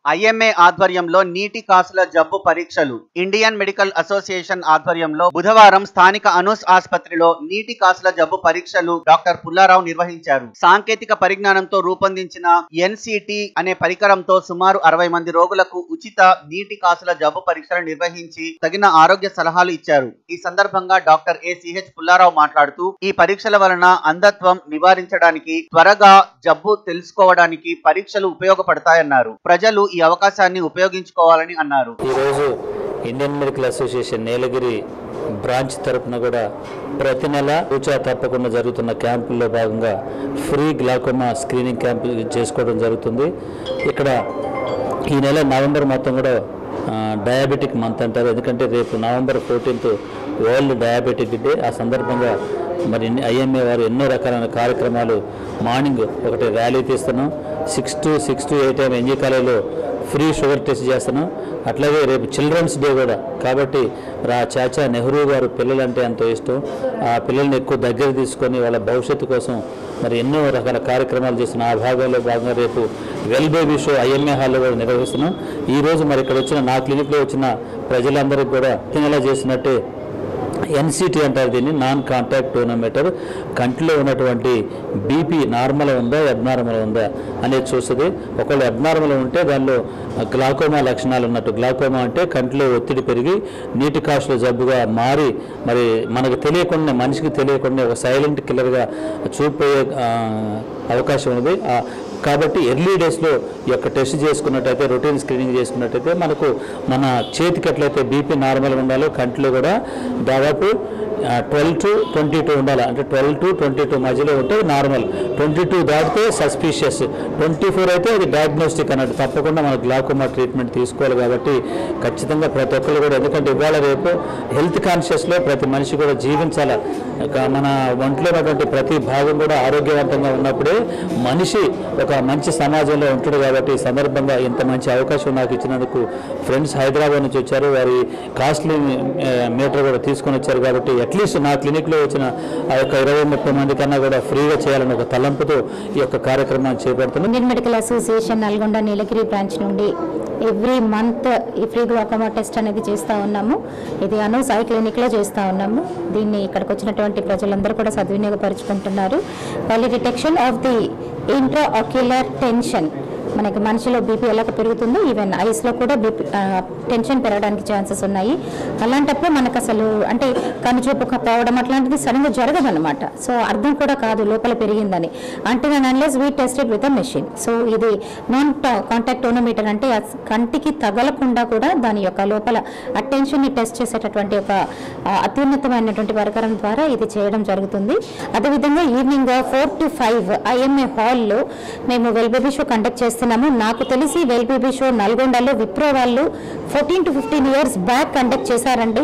IMA ఆధ్వర్యంలో నీటి కాసుల జబ్బు పరీక్షలు ఇండియన్ మెడికల్ అసోసియేషన్ ఆధ్వర్యంలో బుధవారం స్థానిక అనూస్ ఆసుపత్రిలో నీటి కాసుల జబ్బు పరీక్షలు డాక్టర్ పుల్లారావు నిర్వహించారు సాంకేతిక పరిజ్ఞానంతో రూపొందించిన ఎన్సిటి అనే పరికరంతో సుమారు అరవై మంది రోగులకు ఉచిత నీటి కాసుల జబ్బు పరీక్షలు నిర్వహించి తగిన ఆరోగ్య సలహాలు ఇచ్చారు ఈ సందర్భంగా డాక్టర్ ఏ సిహెచ్ పుల్లారావు మాట్లాడుతూ ఈ పరీక్షల వలన అంధత్వం నివారించడానికి త్వరగా జబ్బు తెలుసుకోవడానికి పరీక్షలు ఉపయోగపడతాయన్నారు ప్రజలు ఈ అవకాశాన్ని ఉపయోగించుకోవాలని అన్నారు ఈరోజు Indian Medical Association Nilagiri branch తరపున కూడా ప్రతి నెల కూచా తప్పకుండా జరుగుతున్న క్యాంపుల్లో భాగంగా ఫ్రీ గ్లాకోమా స్క్రీనింగ్ క్యాంపు చేసుకోవడం జరుగుతుంది ఇక్కడ ఈ నెల నవంబర్ మొత్తం కూడా ఆ, డయాబెటిక్ మంత్ అంటారు ఎందుకంటే రేపు November fourteenth world diabetic day ఆ సందర్భంగా మరి ఐఎంఏ వారు ఎన్నో రకాలైన కార్యక్రమాలు మార్నింగ్ ఒకటి ర్యాలీ తీస్తున్నాం six to six to eight ఏం ఎన్జీ కాలేజీలో ఫ్రీ షుగర్ టెస్ట్ చేస్తున్నాం అట్లాగే రేపు చిల్డ్రన్స్ డే కూడా కాబట్టి రా చాచా నెహ్రూ గారు పిల్లలంటే ఎంతో ఇష్టం ఆ పిల్లల్ని ఎక్కువ దగ్గర తీసుకొని వాళ్ళ భవిష్యత్తు కోసం మరి ఎన్నో రకాల కార్యక్రమాలు చేస్తున్న ఆ భాగంలో భాగంగా రేపు వెల్ బేబీ షో ఐఎంఏ హాల్లో కూడా నిర్వహిస్తున్నాం ఈ రోజు మరి ఇక్కడ వచ్చిన నా క్లినిక్లో వచ్చిన ప్రజలందరికీ కూడా తినేలా చేసినట్టే ఎన్సిటీ అంటారు దీన్ని నాన్ కాంటాక్ట్ టోనోమీటర్ కంటిలో ఉన్నటువంటి బీపీ నార్మల్ ఉందా అబ్నార్మల్ ఉందా అనేది చూస్తుంది ఒకవేళ అబ్నార్మల్ ఉంటే దానిలో గ్లాకోమా లక్షణాలు ఉన్నట్టు గ్లాకోమా అంటే కంటిలో ఒత్తిడి పెరిగి నీటి కాసుల జబ్బుగా మారి మరి మనకు తెలియకుండా మనిషికి తెలియకుండా ఒక సైలెంట్ కిల్లర్గా చూపోయే ఆ, అవకాశం ఉంది ఆ, కాబట్టి ఎర్లీ డేస్లో ఈ యొక్క టెస్ట్ చేసుకున్నట్టయితే రొటీన్ స్క్రీనింగ్ చేసుకున్నట్టయితే మనకు మన చేతికి ఎట్లయితే బీపీ నార్మల్గా ఉండాలో కంటిలో కూడా దాదాపు ట్వెల్వ్ టు ట్వంటీ టూ ఉండాలి అంటే ట్వెల్వ్ టు ట్వంటీ టూ మధ్యలో ఉంటే నార్మల్ ట్వంటీ టూ దాటితే సస్పీషియస్ ట్వంటీ ఫోర్ అయితే అది డయాగ్నోస్టిక్ అన్నట్టు తప్పకుండా మన గ్లాకోమా ట్రీట్మెంట్ తీసుకోవాలి కాబట్టి ఖచ్చితంగా ప్రతి ఒక్కరు కూడా ఎందుకంటే ఇవాళ రేపు హెల్త్ కాన్షియస్లో ప్రతి మనిషి కూడా జీవించాలి ఇక మన ఒంట్లో ఉన్నటువంటి ప్రతి భాగం కూడా ఆరోగ్యవంతంగా ఉన్నప్పుడే మనిషి ఒక మంచి సమాజంలో ఉంటాడు కాబట్టి ఈ సందర్భంగా ఇంత మంచి అవకాశం నాకు ఇచ్చినందుకు ఫ్రెండ్స్ హైదరాబాద్ నుంచి వచ్చారు వారి కాస్ట్లీ మీటర్ కూడా తీసుకొని వచ్చారు కాబట్టి అట్లీస్ట్ నా క్లినిక్లో వచ్చిన ఆ యొక్క ఇరవై ముప్పై మంది కన్నా కూడా ఫ్రీగా చేయాలని ఒక తలంపుతో ఈ యొక్క కార్యక్రమాన్ని చేపడుతున్నాం Indian Medical Association Nalgonda Nilagiri branch నుండి ఎవ్రీ మంత్ ఈ ఫ్రీ గ్లాకోమా టెస్ట్ అనేది చేస్తూ ఉన్నాము ఇది అను సాయి క్లినిక్లో చేస్తూ ఉన్నాము దీన్ని ఇక్కడికి వచ్చినటువంటి ప్రజలందరూ కూడా సద్వినియోగపరుచుకుంటున్నారు వాళ్ళ detection of the intra ocular tension మనకి మనిషిలో బీపీ ఎలా పెరుగుతుందో ఈవెన్ ఐస్లో కూడా బీపీ టెన్షన్ పెరగడానికి ఛాన్సెస్ ఉన్నాయి అలాంటప్పుడు మనకు అసలు అంటే కనుచూపు పోవడం అట్లాంటిది సడన్గా జరగదన్నమాట సో అర్థం కూడా కాదు లోపల పెరిగిందని అంటే నేను unless we tested with a machine so ఇది నాన్ కాంటాక్ట్ టోనోమీటర్ అంటే ఆ కంటికి తగలకుండా కూడా దాని యొక్క లోపల అటెన్షన్ని టెస్ట్ చేసేటటువంటి ఒక ఆ, అత్యున్నతమైనటువంటి పరికరం ద్వారా ఇది చేయడం జరుగుతుంది అదేవిధంగా evening four to five IMA హాల్లో మేము వెల్ బేబీ షో కండక్ట్ చేస్తున్నాము నాకు తెలిసి వెల్ బేబీ షో నల్గొండలో విప్రో వాళ్ళు fourteen to fifteen years back conduct చేశారండి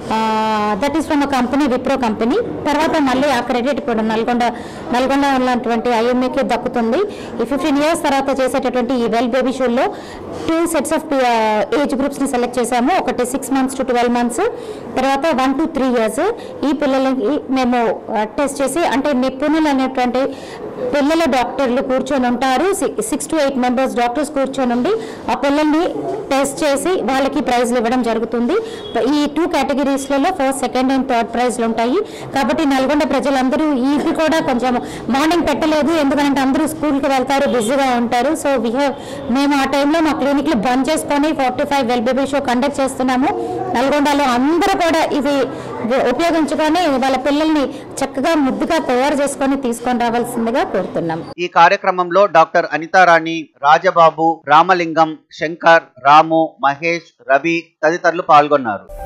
that is from a company Wipro company తర్వాత మళ్ళీ ఆ క్రెడిట్ ఇప్పుడు నల్గొండ నల్గొండ ఉన్నటువంటి ఐఎంఏకే దక్కుతుంది ఈ ఫిఫ్టీన్ ఇయర్స్ తర్వాత చేసేటటువంటి ఈ వెల్ బేబీ షోలో టూ సెట్స్ ఆఫ్ ఏజ్ గ్రూప్స్ని సెలెక్ట్ చేశాము ఒకటి six months to twelve months తర్వాత వన్ టు త్రీ ఇయర్స్ ఈ పిల్లలకి మేము టెస్ట్ చేసి అంటే నిపుణులు అనేటువంటి పిల్లల డాక్టర్లు కూర్చొని ఉంటారు six to eight members doctors కూర్చొని ఉండి ఆ పిల్లల్ని టెస్ట్ చేసి వాళ్ళకి ప్రైజ్లు ఇవ్వడం జరుగుతుంది ఈ టూ కేటగిరీస్లలో ఫస్ట్ సెకండ్ అండ్ థర్డ్ ప్రైజ్లు ఉంటాయి కాబట్టి నల్గొండ ప్రజలందరూ ఇది కూడా కొంచెం మార్నింగ్ పెట్టలేదు ఎందుకంటే అందరూ స్కూల్కి వెళ్తారు బిజీగా ఉంటారు సో వీ హ్యావ్ మేము ఆ టైంలో మా క్లినిక్లు బంద్ చేసుకొని forty five well baby show conduct చేస్తున్నాము నల్గొండలో అందరూ కూడా ఇది ఉపయోగించుకొని వాళ్ళ పిల్లల్ని చక్కగా ముద్దుగా తయారు చేసుకొని తీసుకొని రావాల్సిందిగా కోరుతున్నాం ఈ కార్యక్రమంలో డాక్టర్ అనితారాణి రాజబాబు రామలింగం శంకర్ రాము మహేష్ రవి తదితరులు పాల్గొన్నారు